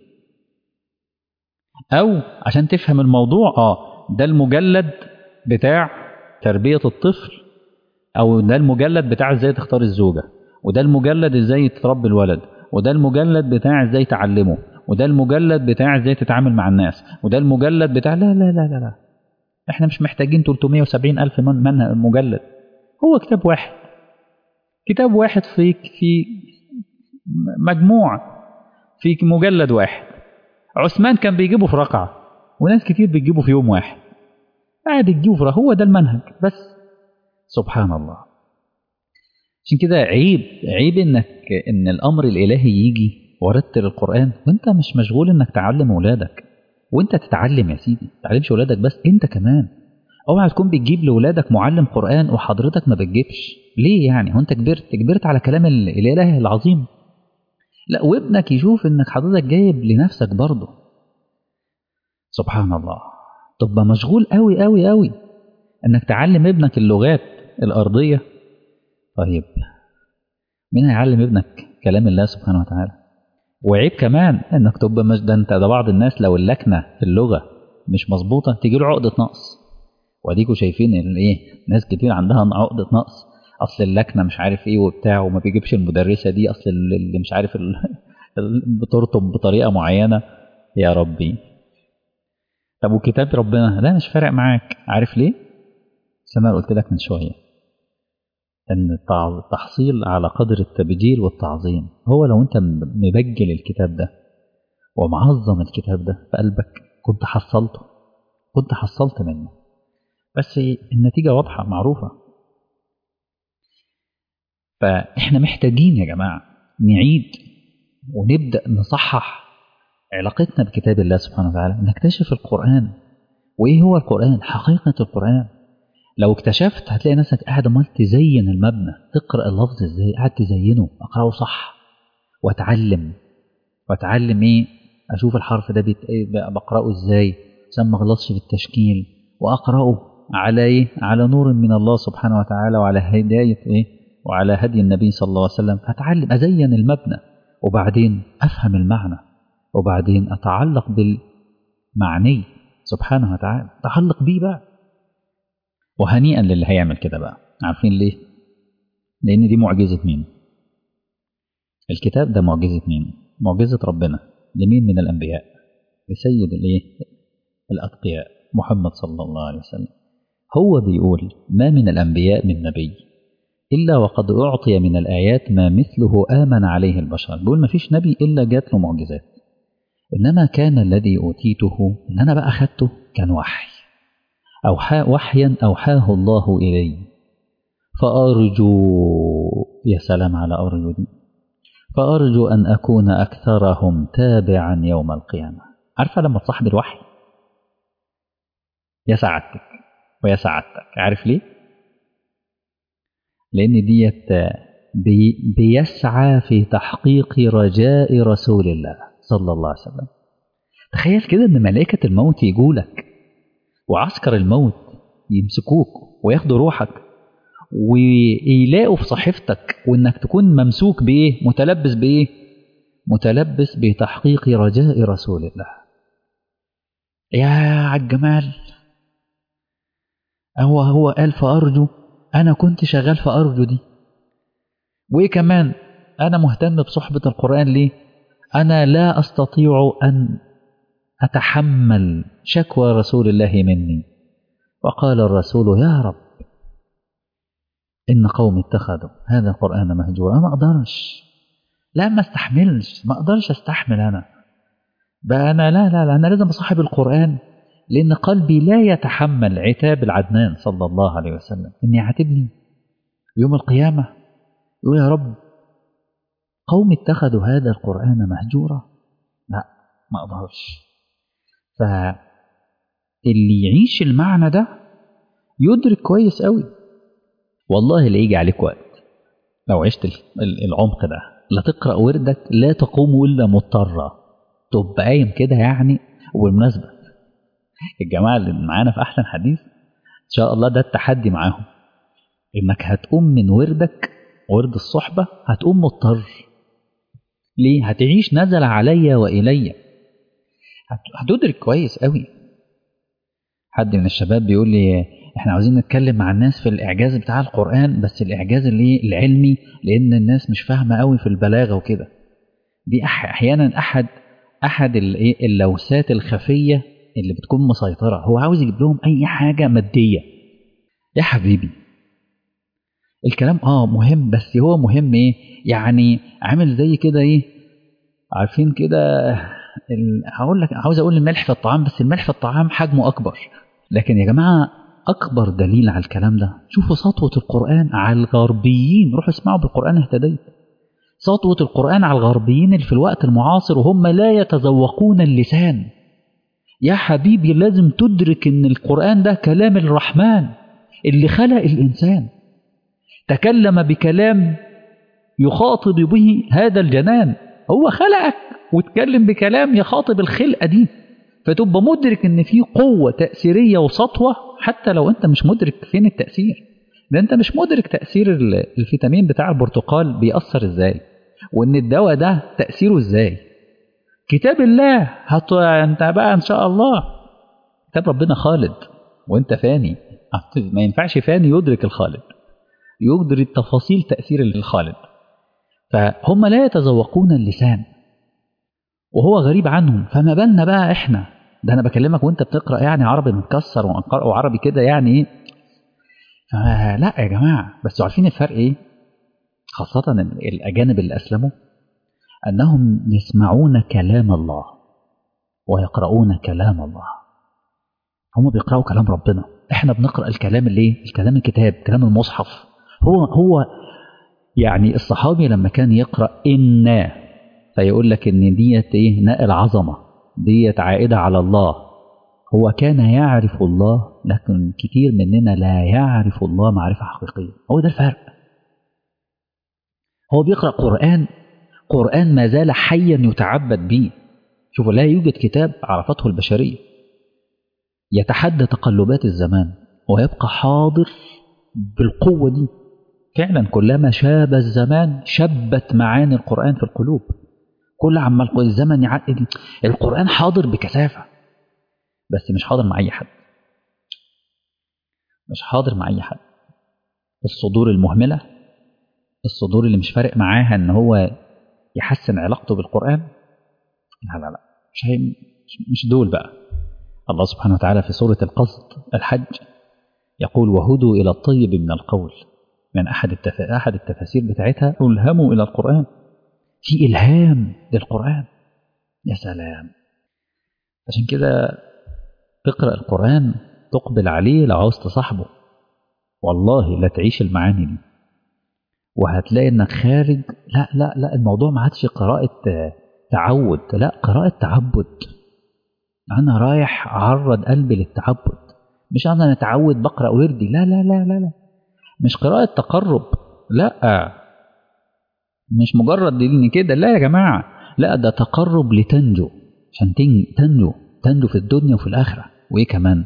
او عشان تفهم الموضوع اه ده المجلد بتاع تربية الطفل او ده المجلد بتاع ازاي تختار الزوجة وده المجلد ازاي تربي الولد وده المجلد بتاع ازاي تعلمه وده المجلد بتاع ازاي تتعامل مع الناس وده المجلد بتاع لا لا لا لا, لا. احنا مش محتاجين 370 ألف من مجلد هو كتاب واحد كتاب واحد في في مجموع في مجلد واحد عثمان كان بيجيبه في رقعة وناس كتير بتجيبه في يوم واحد عادي تجيبه في رقعة هو ده المنهج بس سبحان الله عشان كده عيب عيب انك ان الامر الالهي يجي ورتل القران وانت مش مشغول انك تعلم اولادك وانت تتعلم يا سيدي ما تعلمش اولادك بس انت كمان اوعى تكون بتجيب لاولادك معلم قران وحضرتك ما بتجيبش ليه يعني هو انت كبرت كبرت على كلام ال- الاله العظيم لا وابنك يشوف انك حضرتك جايب لنفسك برضه سبحان الله تبقى مشغول قوي قوي قوي انك تعلم ابنك اللغات الارضيه طيب مين هيعلم ابنك كلام الله سبحانه وتعالى وعيب كمان انك تبقى مش ده انت ده بعض الناس لو اللكنه في اللغه مش مظبوطه تيجي له عقده نقص واديكوا شايفين ان ايه ناس كتير عندها عقده نقص اصل اللكنه مش عارف ايه وبتاع وما بيجيبش المدرسه دي اصل اللي مش عارف ال- ال- بترطب بطريقه معينه يا ربي طب وكتاب ربنا لا مش فارق معاك عارف ليه؟ زي ما قلت لك من شويه ان التع- التحصيل على قدر التبجيل والتعظيم هو لو انت م- مبجل الكتاب ده ومعظم الكتاب ده في قلبك كنت حصلته كنت حصلت منه بس النتيجة واضحة معروفة فإحنا محتاجين يا جماعة نعيد ونبدأ نصحح علاقتنا بكتاب الله سبحانه وتعالى نكتشف القرآن وإيه هو القرآن حقيقة القرآن لو اكتشفت هتلاقي نفسك قاعد امال تزين المبنى تقرا اللفظ ازاي قاعد تزينه اقراه صح واتعلم واتعلم ايه اشوف الحرف ده بيت... إيه بقراه ازاي عشان ما اغلطش في التشكيل واقراه على ايه على نور من الله سبحانه وتعالى وعلى هدايه ايه وعلى هدي النبي صلى الله عليه وسلم هتعلم ازين المبنى وبعدين افهم المعنى وبعدين اتعلق بالمعني سبحانه وتعالى اتعلق بيه بقى وهنيئا للي هيعمل كده بقى عارفين ليه لان دي معجزه مين الكتاب ده معجزه مين معجزه ربنا لمين من الانبياء لسيد الايه الاتقياء محمد صلى الله عليه وسلم هو بيقول ما من الانبياء من نبي الا وقد اعطي من الايات ما مثله امن عليه البشر بيقول ما فيش نبي الا جات له معجزات انما كان الذي اوتيته ان انا بقى اخدته كان وحي أوحى وحيا أوحاه الله إلي فأرجو يا سلام على أرجو دي فأرجو أن أكون أكثرهم تابعا يوم القيامة عارفة لما تصاحب الوحي يا سعادتك ويا سعادتك عارف ليه؟ لأن ديت بي بيسعى في تحقيق رجاء رسول الله صلى الله عليه وسلم تخيل كده ان ملائكة الموت يجولك وعسكر الموت يمسكوك وياخدوا روحك ويلاقوا في صحيفتك وانك تكون ممسوك بايه متلبس بايه متلبس بتحقيق رجاء رسول الله يا عالجمال هو هو قال فأرجو أنا كنت شغال في أرجو دي وإيه كمان أنا مهتم بصحبة القرآن ليه أنا لا أستطيع أن أتحمل شكوى رسول الله مني وقال الرسول يا رب إن قوم اتخذوا هذا القرآن مهجورا ما أقدرش لا ما استحملش ما أقدرش أستحمل أنا بقى أنا لا لا لا أنا لازم أصاحب القرآن لأن قلبي لا يتحمل عتاب العدنان صلى الله عليه وسلم إن يعاتبني يوم القيامة يقول يا رب قوم اتخذوا هذا القرآن مهجورا لا ما أقدرش فاللي يعيش المعنى ده يدرك كويس قوي والله اللي يجي عليك وقت لو عشت العمق ده لا تقرأ وردك لا تقوم إلا مضطرة تبقى قايم كده يعني وبالمناسبة الجماعة اللي معانا في أحسن حديث إن شاء الله ده التحدي معاهم إنك هتقوم من وردك ورد الصحبة هتقوم مضطر ليه؟ هتعيش نزل عليا وإلي هتدرك كويس قوي حد من الشباب بيقول لي احنا عاوزين نتكلم مع الناس في الاعجاز بتاع القران بس الاعجاز اللي العلمي لان الناس مش فاهمه قوي في البلاغه وكده دي احيانا احد احد الايه اللوثات الخفيه اللي بتكون مسيطره هو عاوز يجيب لهم اي حاجه ماديه يا حبيبي الكلام اه مهم بس هو مهم ايه يعني عامل زي كده ايه عارفين كده هقول لك عاوز اقول الملح في الطعام بس الملح في الطعام حجمه اكبر لكن يا جماعه اكبر دليل على الكلام ده شوفوا سطوه القران على الغربيين روحوا اسمعوا بالقران اهتديت سطوه القران على الغربيين اللي في الوقت المعاصر وهم لا يتذوقون اللسان يا حبيبي لازم تدرك ان القرآن ده كلام الرحمن اللي خلق الإنسان تكلم بكلام يخاطب به هذا الجنان هو خلقك وتكلم بكلام يخاطب الخلقة دي فتبقى مدرك ان في قوة تأثيرية وسطوة حتى لو انت مش مدرك فين التأثير ده انت مش مدرك تأثير الفيتامين بتاع البرتقال بيأثر ازاي وان الدواء ده تأثيره ازاي كتاب الله هت... انت بقى ان شاء الله كتاب ربنا خالد وانت فاني ما ينفعش فاني يدرك الخالد يدرك تفاصيل تأثير الخالد فهم لا يتذوقون اللسان وهو غريب عنهم فما بالنا بقى احنا ده انا بكلمك وانت بتقرا يعني عربي متكسر وعربي كده يعني ايه لا يا جماعه بس عارفين الفرق ايه خاصه الاجانب اللي اسلموا انهم يسمعون كلام الله ويقرؤون كلام الله هم بيقرأوا كلام ربنا احنا بنقرأ الكلام اللي الكلام الكتاب كلام المصحف هو هو يعني الصحابي لما كان يقرأ إنا فيقول لك إن ديت إيه ناء العظمة ديت عائدة على الله هو كان يعرف الله لكن كتير مننا لا يعرف الله معرفة حقيقية هو ده الفرق هو بيقرأ قرآن قرآن ما زال حيا يتعبد به شوفوا لا يوجد كتاب عرفته البشرية يتحدى تقلبات الزمان ويبقى حاضر بالقوة دي فعلا كلما شاب الزمان شبت معاني القرآن في القلوب كل عما الزمن يعقد القرآن حاضر بكثافة بس مش حاضر مع أي حد مش حاضر مع أي حد الصدور المهملة الصدور اللي مش فارق معاها ان هو يحسن علاقته بالقرآن لا لا لا مش هي مش دول بقى الله سبحانه وتعالى في سورة القصد الحج يقول وهدوا إلى الطيب من القول من أحد التف... أحد التفاسير بتاعتها ألهموا إلى القرآن في إلهام للقرآن يا سلام عشان كده تقرأ القرآن تقبل عليه لو عاوز تصاحبه والله لا تعيش المعاني دي وهتلاقي انك خارج لا لا لا الموضوع ما عادش قراءة تعود لا قراءة تعبد انا رايح اعرض قلبي للتعبد مش انا اتعود بقرا وردي لا لا لا لا لا مش قراءة تقرب لا مش مجرد ان كده لا يا جماعة لا ده تقرب لتنجو عشان تنجو تنجو في الدنيا وفي الآخرة وإيه كمان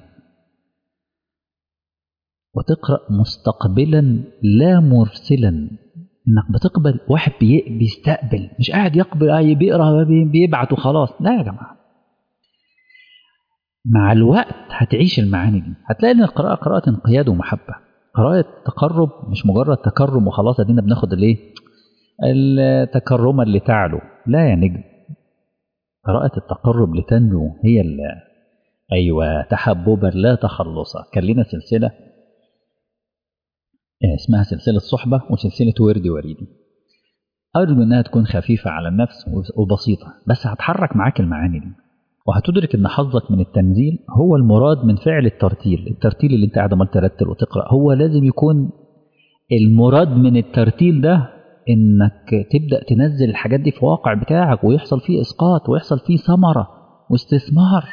وتقرأ مستقبلا لا مرسلا انك بتقبل واحد بي بيستقبل مش قاعد يقبل اي بيقرا بيبعت وخلاص لا يا جماعه مع الوقت هتعيش المعاني دي هتلاقي ان القراءه قراءه انقياد ومحبه قراءه تقرب مش مجرد تكرم وخلاص ادينا بناخد الايه التكرما اللي تعلو لا يا نجم قراءة التقرب لتنجو هي ال أيوة تحببا لا تخلصا كان لنا سلسلة اسمها سلسلة صحبة وسلسلة وردي وريدي أرجو إنها تكون خفيفة على النفس وبسيطة بس هتحرك معاك المعاني دي وهتدرك إن حظك من التنزيل هو المراد من فعل الترتيل الترتيل اللي أنت قاعد عمال ترتل وتقرأ هو لازم يكون المراد من الترتيل ده إنك تبدأ تنزل الحاجات دي في واقع بتاعك ويحصل فيه إسقاط ويحصل فيه ثمرة واستثمار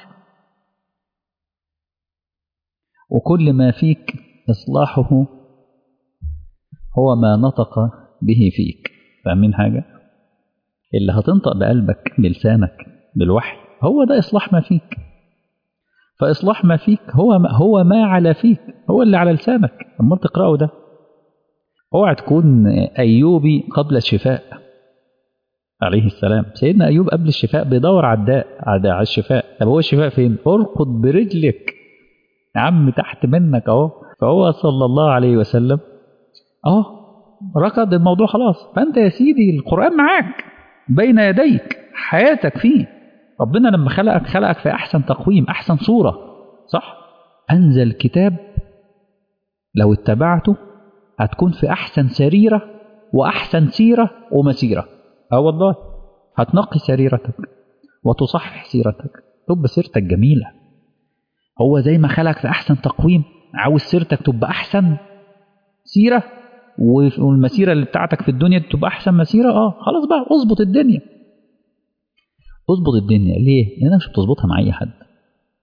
وكل ما فيك إصلاحه هو ما نطق به فيك فاهمين حاجة اللي هتنطق بقلبك بلسانك بالوحي هو ده إصلاح ما فيك فإصلاح ما فيك هو ما هو ما على فيك هو اللي على لسانك أما تقرأه ده اوعى تكون أيوبي قبل الشفاء عليه السلام سيدنا أيوب قبل الشفاء بيدور على الداء على الشفاء طب هو الشفاء فين ارقد برجلك يا عم تحت منك اهو فهو صلى الله عليه وسلم اه ركض الموضوع خلاص فانت يا سيدي القرآن معاك بين يديك حياتك فيه ربنا لما خلقك خلقك في أحسن تقويم أحسن صورة صح أنزل كتاب لو اتبعته هتكون في أحسن سريرة وأحسن سيرة ومسيرة اه والله هتنقي سريرتك وتصحح سيرتك تبقى سيرتك جميلة هو زي ما خلقك في أحسن تقويم عاوز سيرتك تبقى أحسن سيرة والمسيرة اللي بتاعتك في الدنيا تبقى أحسن مسيرة اه خلاص بقى اظبط الدنيا اظبط الدنيا ليه؟ لأنك مش بتظبطها مع أي حد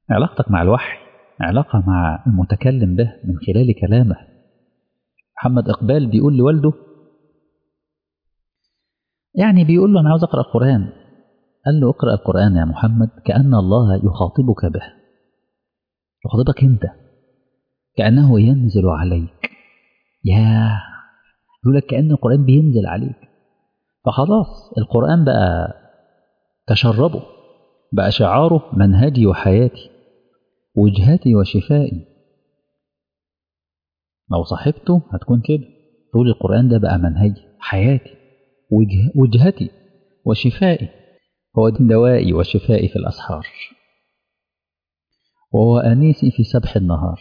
علاقتك مع الوحي علاقة مع المتكلم به من خلال كلامه محمد إقبال بيقول لوالده يعني بيقول له أنا عاوز أقرأ القرآن قال له اقرأ القرآن يا محمد كأن الله يخاطبك به يخاطبك أنت كأنه ينزل عليك يا يقول لك كأن القرآن بينزل عليك فخلاص القرآن بقى تشربه بقى شعاره منهجي وحياتي وجهتي وشفائي لو صاحبته هتكون كده تقول القرآن ده بقى منهجي حياتي وجه وجهتي وشفائي هو دوائي وشفائي في الأسحار وهو أنيسي في سبح النهار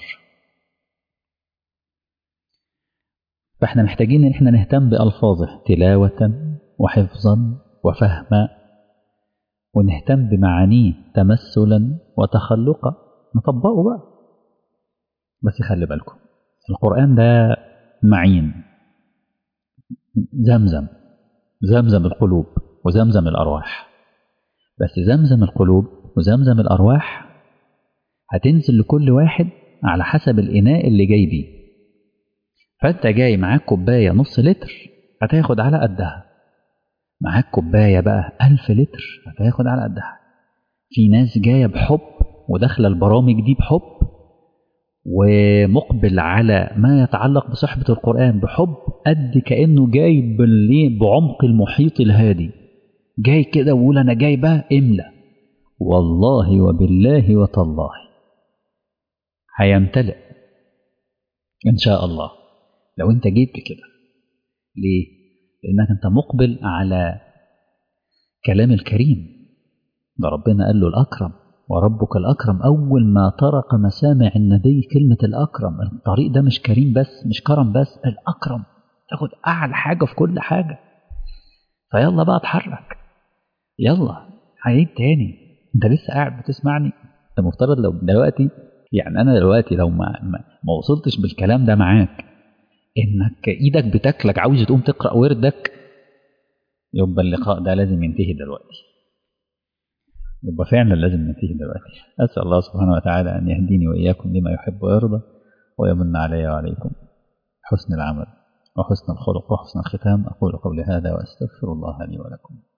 فاحنا محتاجين ان احنا نهتم بألفاظه تلاوة وحفظا وفهما ونهتم بمعانيه تمثلا وتخلقا نطبقه بقى بس خلي بالكم القرآن ده معين زمزم زمزم القلوب وزمزم الأرواح بس زمزم القلوب وزمزم الأرواح هتنزل لكل واحد على حسب الإناء اللي جاي بيه فأنت جاي معاك كوباية نص لتر هتاخد على قدها معاك كوباية بقى ألف لتر هتاخد على قدها في ناس جاية بحب وداخلة البرامج دي بحب ومقبل على ما يتعلق بصحبة القرآن بحب قد كأنه جاي بالليه بعمق المحيط الهادي جاي كده ويقول أنا جاي بقى إملى والله وبالله وتالله هيمتلئ إن شاء الله لو أنت جيت بكده ليه؟ لأنك أنت مقبل على كلام الكريم ده ربنا قال له الأكرم وربك الأكرم أول ما طرق مسامع النبي كلمة الأكرم الطريق ده مش كريم بس مش كرم بس الأكرم تاخد أعلى حاجة في كل حاجة فيلا بقى اتحرك يلا هعيد تاني انت لسه قاعد بتسمعني المفترض لو دلوقتي يعني انا دلوقتي لو ما, ما, ما وصلتش بالكلام ده معاك انك ايدك بتاكلك عاوز تقوم تقرا وردك يبقى اللقاء ده لازم ينتهي دلوقتي يبقى فعلا لازم ننتهي دلوقتي اسال الله سبحانه وتعالى ان يهديني واياكم لما يحب ويرضى ويمن علي وعليكم حسن العمل وحسن الخلق وحسن الختام اقول قولي هذا واستغفر الله لي ولكم